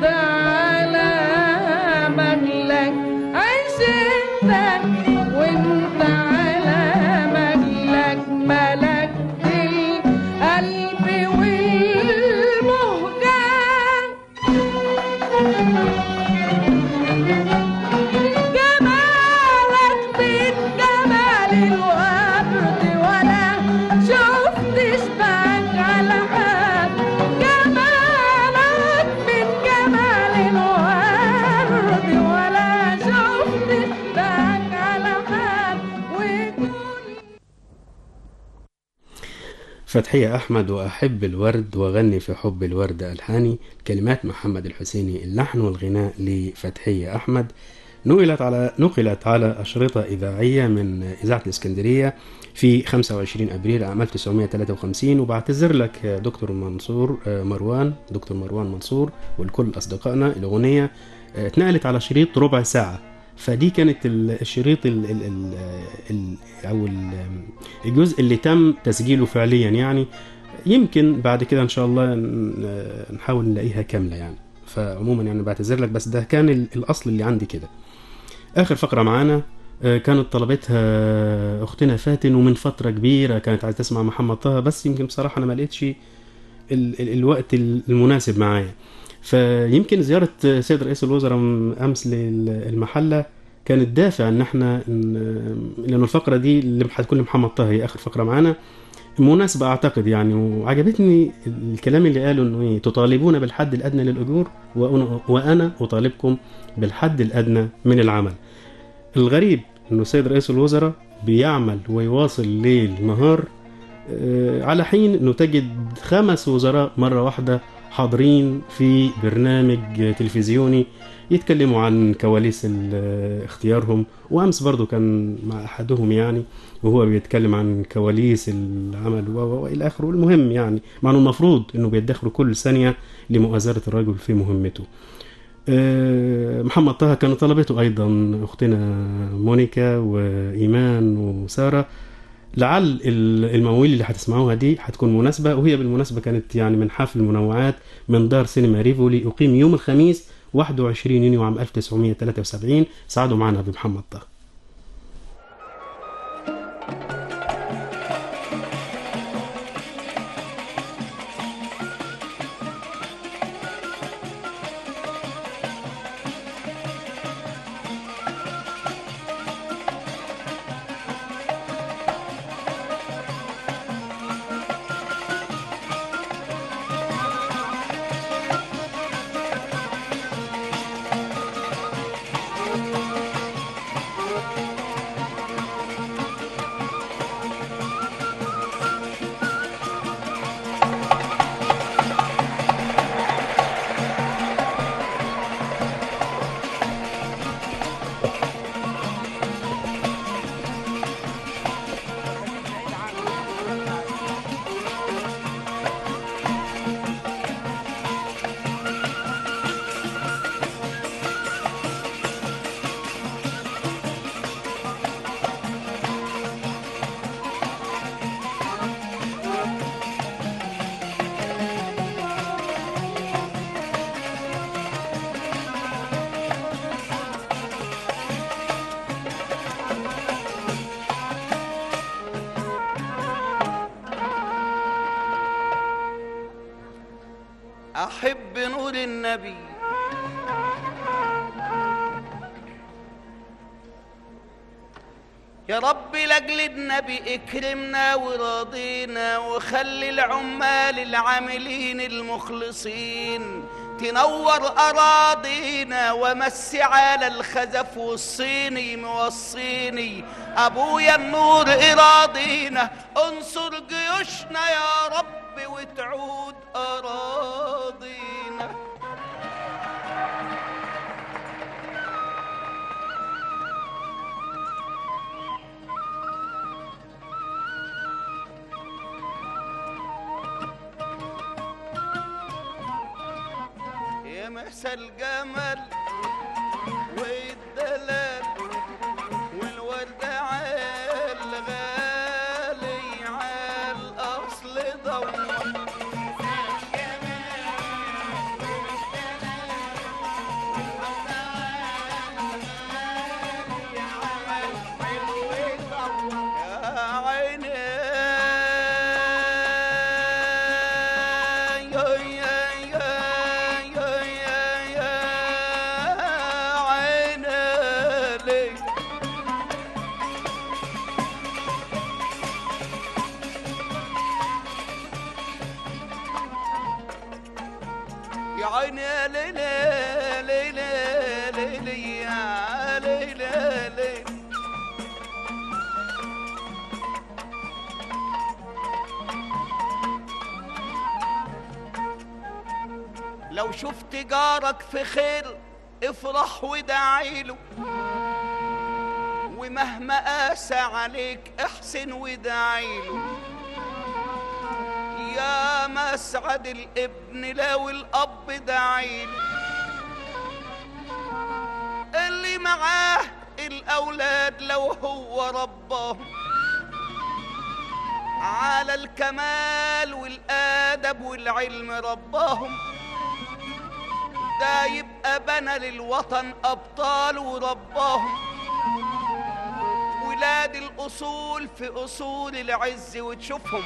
وانت على مهلك عشقتك وانت على مهلك ملكت القلب والمهجة جمالك من جمال الورد ولا شفتش بعد على حد جمالك من جمال الورد ولا شفتش بعد على حد وكل فتحية أحمد وأحب الورد وغني في حب الورد ألحاني كلمات محمد الحسيني اللحن والغناء لفتحية أحمد نقلت على نقلت على أشرطة إذاعية من إذاعة الإسكندرية في 25 أبريل عام 1953 وبعتذر لك يا دكتور منصور آه، مروان دكتور مروان منصور ولكل أصدقائنا الأغنية آه، اتنقلت على شريط ربع ساعة فدي كانت ال- الشريط ال ال ال ال أو ال الجزء اللي تم تسجيله فعليا يعني يمكن بعد كده ان شاء الله ن- نحاول نلاقيها كامله يعني فعموما يعني بعتذر لك بس ده كان ال- الاصل اللي عندي كده اخر فقره معانا آه، كانت طلبتها اختنا فاتن ومن فتره كبيره كانت عايزه تسمع محمد طه بس يمكن بصراحه انا ما لقيتش ال ال الوقت المناسب معايا فيمكن زياره سيد رئيس الوزراء امس للمحله كانت دافع ان احنا ن- لان الفقره دي اللي هتكون لمحمد طه هي اخر فقره معانا مناسبة أعتقد يعني وعجبتني الكلام اللي قاله إنه إيه تطالبون بالحد الأدنى للأجور وأنا, وأنا أطالبكم بالحد الأدنى من العمل. الغريب إنه السيد رئيس الوزراء بيعمل ويواصل ليل نهار آه، على حين إنه تجد خمس وزراء مرة واحدة حاضرين في برنامج تلفزيوني يتكلموا عن كواليس ال- اختيارهم وامس برضو كان مع احدهم يعني وهو بيتكلم عن كواليس العمل و- و- والى اخره المهم يعني مع انه المفروض انه بيدخروا كل ثانيه لمؤازره الرجل في مهمته آه، محمد طه كان طلبته ايضا اختنا مونيكا وايمان وساره لعل ال- المواويل اللي هتسمعوها دي هتكون مناسبه وهي بالمناسبه كانت يعني من حفل المنوعات من دار سينما ريفولي اقيم يوم الخميس 21 يونيو عام 1973 ساعدوا معنا بمحمد طه أحب نور النبي يا رب لاجل النبي اكرمنا وراضينا وخلي العمال العاملين المخلصين تنور أراضينا ومسي على الخزف والصيني موصيني أبويا النور إراضينا انصر جيوشنا يا رب وتعود أراضينا يا محسن الجمل والدلال والورد عال غالي عال أصل ضوء ليلى ليلى ليلى يا ليلى ليلى لو شفت جارك في خير افرح ودعيله ومهما قاسى عليك احسن ودعيله يا مسعد الابن لو الاب دعيله اللي معاه الاولاد لو هو رباهم على الكمال والادب والعلم رباهم ده يبقى بنى للوطن ابطال ورباهم ولاد الاصول في اصول العز وتشوفهم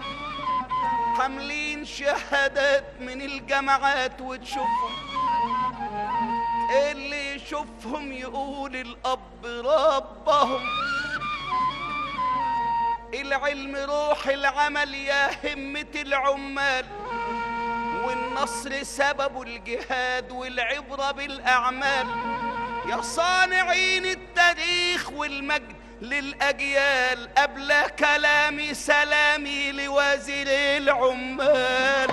حاملين شهادات من الجامعات وتشوفهم اللي يشوفهم يقول الاب ربهم العلم روح العمل يا همة العمال والنصر سبب الجهاد والعبرة بالأعمال يا صانعين التاريخ والمجد للأجيال قبل كلامي سلامي لوزير العمال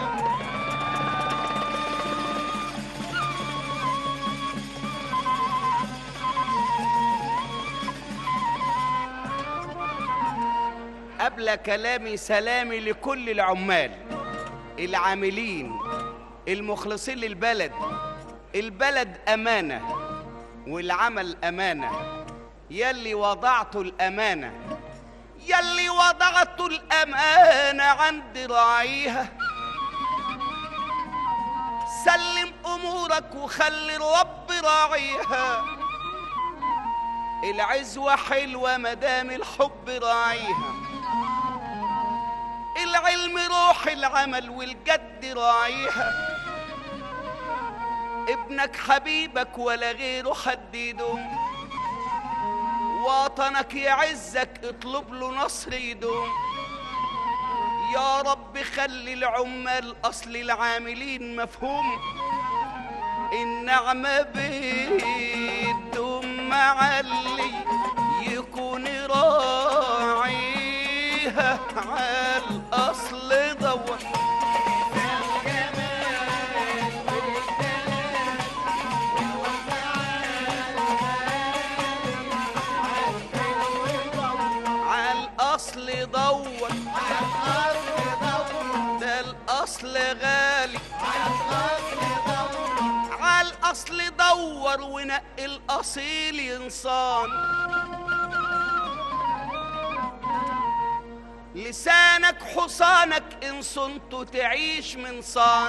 قبل كلامي سلامي لكل العمال العاملين المخلصين للبلد البلد أمانة والعمل أمانة يلي وضعت الأمانة يلي وضعت الأمانة عند راعيها سلم أمورك وخلي الرب راعيها العزوة حلوة مدام الحب راعيها العلم روح العمل والجد راعيها ابنك حبيبك ولا غيره حديده وطنك يعزك اطلب له نصر يدوم يا رب خلي العمال اصل العاملين مفهوم النعمة بيدوم مع اللي يكون راعيها على الاصل دور على الاصل دور ده الاصل غالي على الاصل دور ونقي الاصيل ينصان لسانك حصانك ان صنت تعيش من صان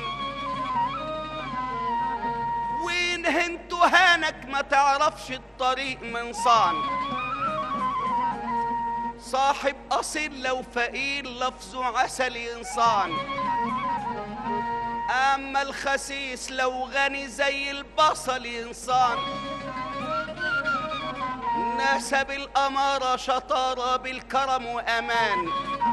وان هنت هانك ما تعرفش الطريق من صان صاحب أصيل لو فقير لفظه عسل إنسان أما الخسيس لو غني زي البصل إنسان نسب الأمارة شطارة بالكرم وأمان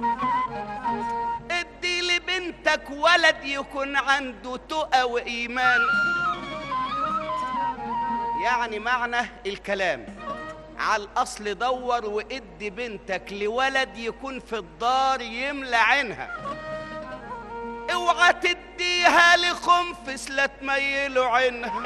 ادي لبنتك ولد يكون عنده تقى وإيمان يعني معنى الكلام على الأصل دور وادي بنتك لولد يكون في الدار يملى عينها اوعى تديها لخنفس لا تميله عينها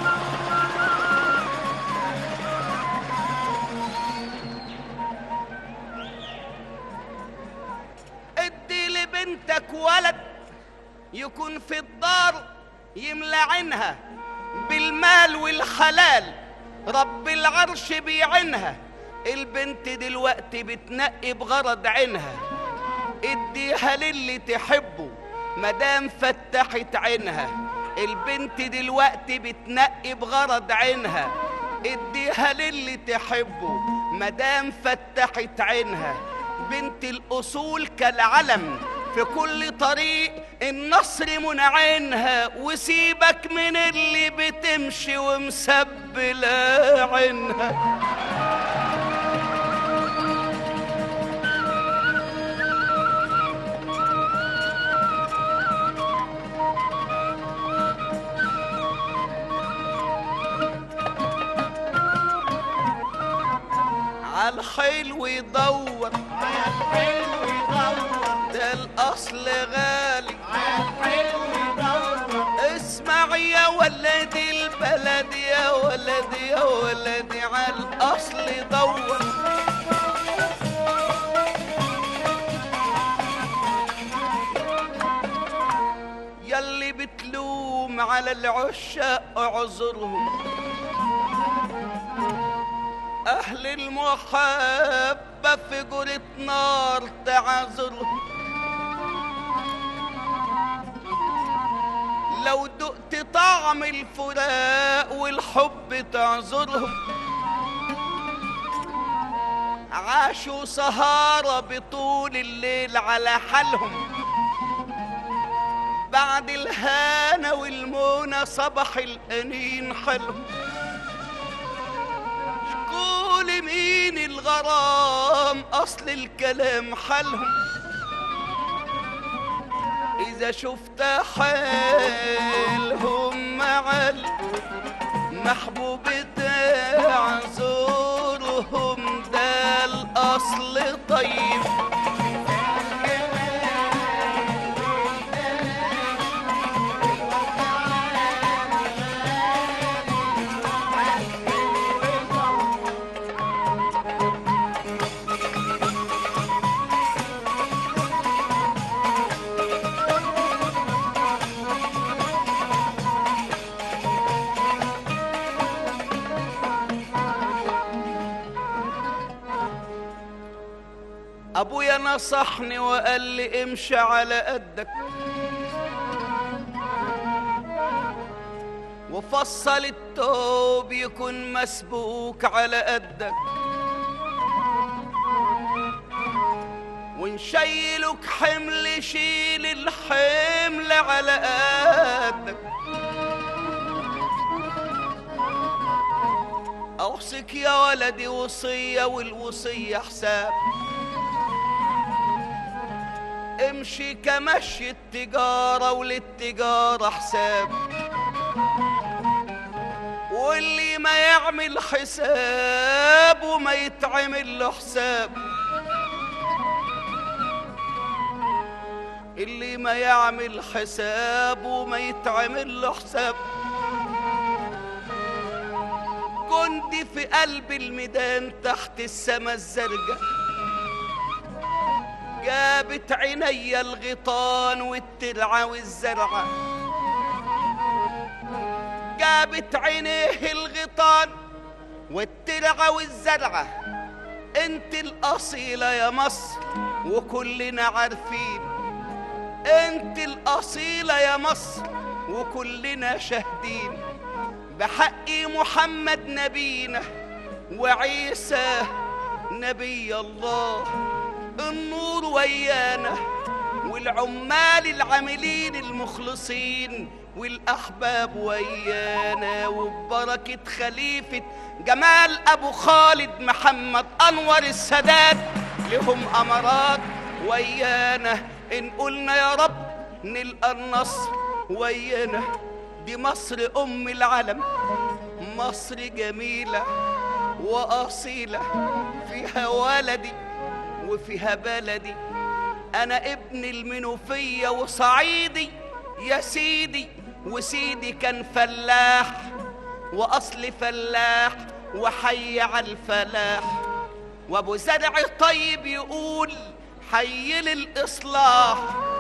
ادي لبنتك ولد يكون في الدار يملى عينها بالمال والحلال رب العرش بيعينها البنت دلوقتي بتنقي بغرض عينها اديها للي تحبه مدام فتحت عينها البنت دلوقتي بتنقي بغرض عينها اديها للي تحبه مدام فتحت عينها بنت الاصول كالعلم في كل طريق النصر منعينها وسيبك من اللي بتمشي ومسبلة عينها عالحلو يدور عالحلو يدور ده الاصل غالي عالحلو يدور اسمع يا ولدي البلد يا ولدي يا ولدي عالاصل دور يلي بتلوم على العشاق اعذرهم اهل المحبة في جرة نار تعذرهم لو دقت طعم الفراق والحب تعذرهم عاشوا سهارة بطول الليل على حالهم بعد الهانة والمونة صبح الأنين حلهم شكول مين الغرام أصل الكلام حالهم إذا شفت حالهم مع المحبوب تعذرهم ده الأصل طيب ابويا نصحني وقال لي امشي على قدك وفصل التوب يكون مسبوك على قدك ونشيلك حمل شيل الحمل على قدك اوصيك يا ولدي وصيه والوصيه حساب امشي كمشي التجارة وللتجارة حساب واللي ما يعمل حساب وما يتعمل له حساب اللي ما يعمل حساب وما يتعمل له حساب كنت في قلب الميدان تحت السما الزرقاء جابت عيني الغيطان والترعة والزرعة جابت عينيه الغيطان والترعة والزرعة انت الأصيلة يا مصر وكلنا عارفين انت الأصيلة يا مصر وكلنا شاهدين بحق محمد نبينا وعيسى نبي الله النور ويانا والعمال العاملين المخلصين والأحباب ويانا وببركة خليفة جمال أبو خالد محمد أنور السادات لهم أمارات ويانا إن قلنا يا رب نلقى النصر ويانا دي مصر أم العالم مصر جميلة وأصيلة فيها ولدي وفيها بلدي انا ابن المنوفية وصعيدي يا سيدي وسيدي كان فلاح واصل فلاح وحي على الفلاح وابو زرع طيب يقول حي للاصلاح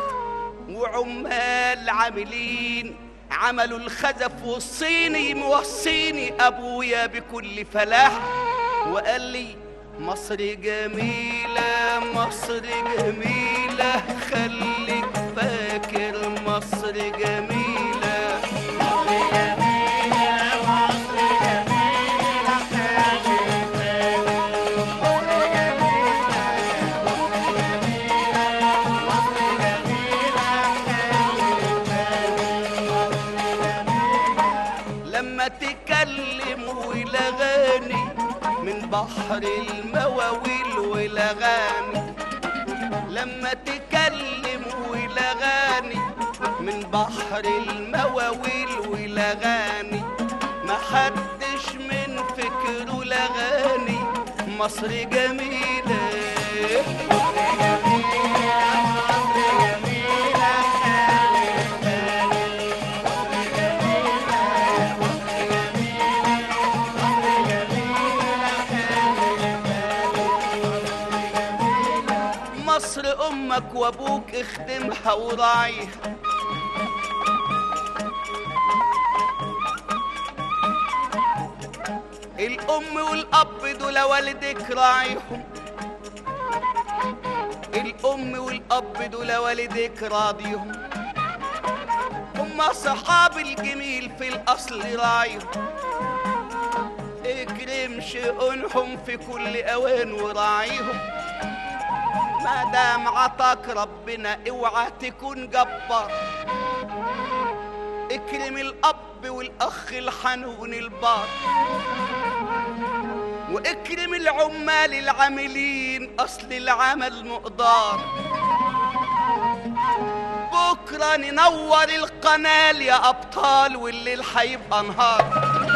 وعمال عاملين عملوا الخزف والصيني موصيني ابويا بكل فلاح وقال لي مصر جميلة مصر جميلة خليك فاكر مصر جميلة مصر جميلة مصر جميلة خليك فاكر مصر جميلة مصر جميلة مصر جميلة خليك فاكر لما تكلم ولغاني من بحر المواويل ولغاني لما تكلم ولغاني من بحر المواويل ولغاني ما حدش من فكره لغاني مصر جميلة مصر أمك وأبوك اخدمها وراعيها الأم والأب دول والدك راعيهم الأم والأب دول والدك راضيهم هما صحاب الجميل في الأصل راعيهم اكرم شؤونهم في كل أوان وراعيهم ما دام عطاك ربنا اوعى تكون جبار اكرم الأب والأخ الحنون البار واكرم العمال العاملين اصل العمل مقدار بكره ننور القناه يا ابطال والليل هيبقى نهار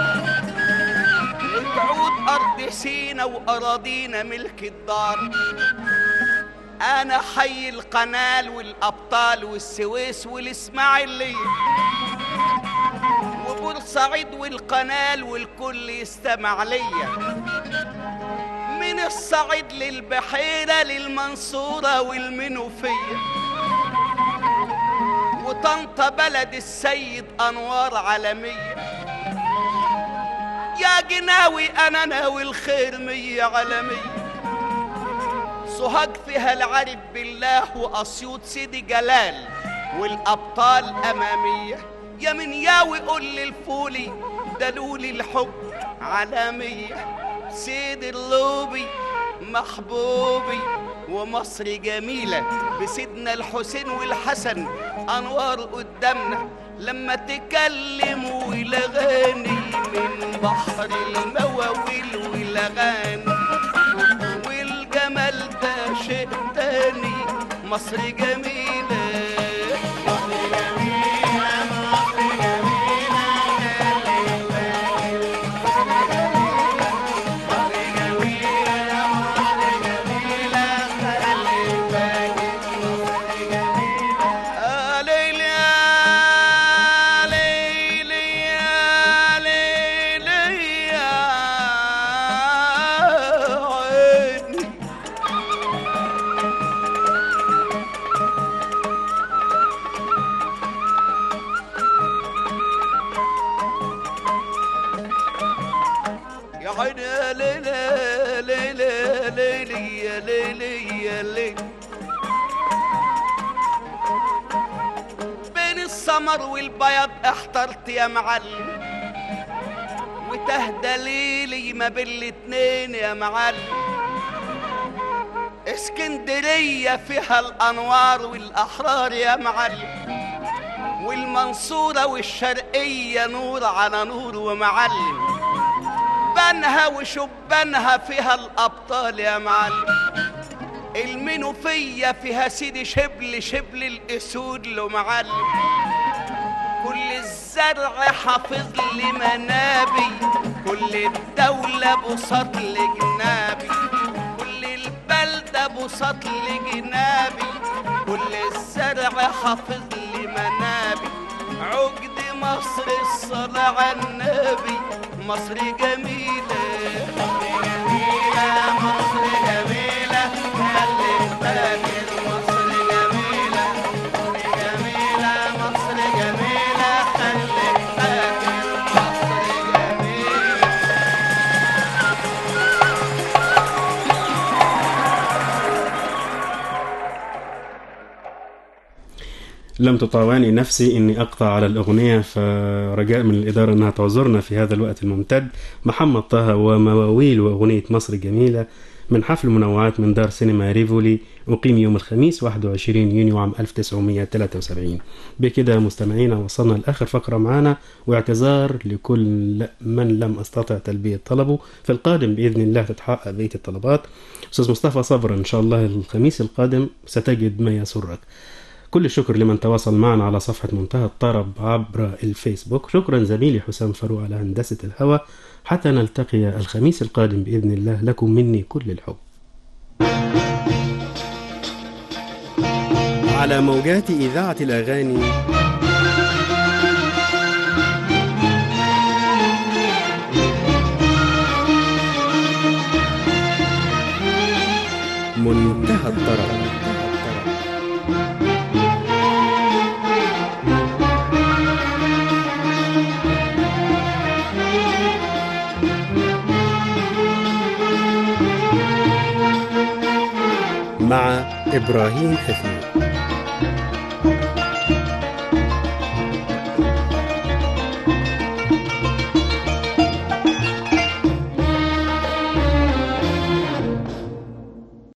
وتعود ارض سينا واراضينا ملك الدار انا حي القنال والابطال والسويس والاسماعيليه وبورسعيد والقنال والكل يستمع ليا من الصعيد للبحيرة للمنصورة والمنوفية وطنطا بلد السيد أنوار عالمية يا جناوي أنا ناوي الخير مية عالمية سوهاج فيها العرب بالله وأسيوط سيدي جلال والأبطال أمامية يا من ياوي قول للفولي دلولي الحب عالمية سيد اللوبي محبوبي ومصر جميلة بسيدنا الحسين والحسن أنوار قدامنا لما تكلموا والأغاني من بحر المواويل والأغاني والجمال ده شيء تاني مصر جميلة مصر جميلة مصر جميلة يا ليلي يا ليلي يا ليلي يا عيني يا عيني يا ليلي يا ليلي يا ليلي يا ليلي يا ليلي بين السمر والبياض احترت يا معلم وتهدى ليلي ما بين الاتنين يا معلم اسكندرية فيها الأنوار والأحرار يا معلم والمنصورة والشرقية نور على نور ومعلم بنها وشبانها فيها الأبطال يا معلم المنوفية فيها سيدي شبل شبل الأسود له معلم كل الزرع حافظ لي منابي كل الدولة بساط لجنابي كل البلدة بساط لجنابي كل الزرع حافظ لي منابي عقد مصر الصلاة على النبي مصر جميلة مصر جميلة مصر جميلة خلي فاكر مصر جميلة مصر جميلة مصر جميلة خلي فاكر مصر جميلة لم تطاوعني نفسي اني اقطع على الاغنيه فرجاء من الاداره انها تعذرنا في هذا الوقت الممتد محمد طه ومواويل واغنيه مصر جميله من حفل منوعات من دار سينما ريفولي أقيم يوم الخميس 21 يونيو عام 1973 بكده مستمعينا وصلنا لآخر فقرة معانا واعتذار لكل من لم أستطع تلبية طلبه في القادم بإذن الله تتحقق بقية الطلبات أستاذ مصطفى صبر إن شاء الله الخميس القادم ستجد ما يسرك كل الشكر لمن تواصل معنا على صفحة منتهى الطرب عبر الفيسبوك شكرا زميلي حسام فاروق على هندسة الهوى حتى نلتقي الخميس القادم بإذن الله لكم مني كل الحب على موجات إذاعة الأغاني منتهى الطرب مع إبراهيم حفيظ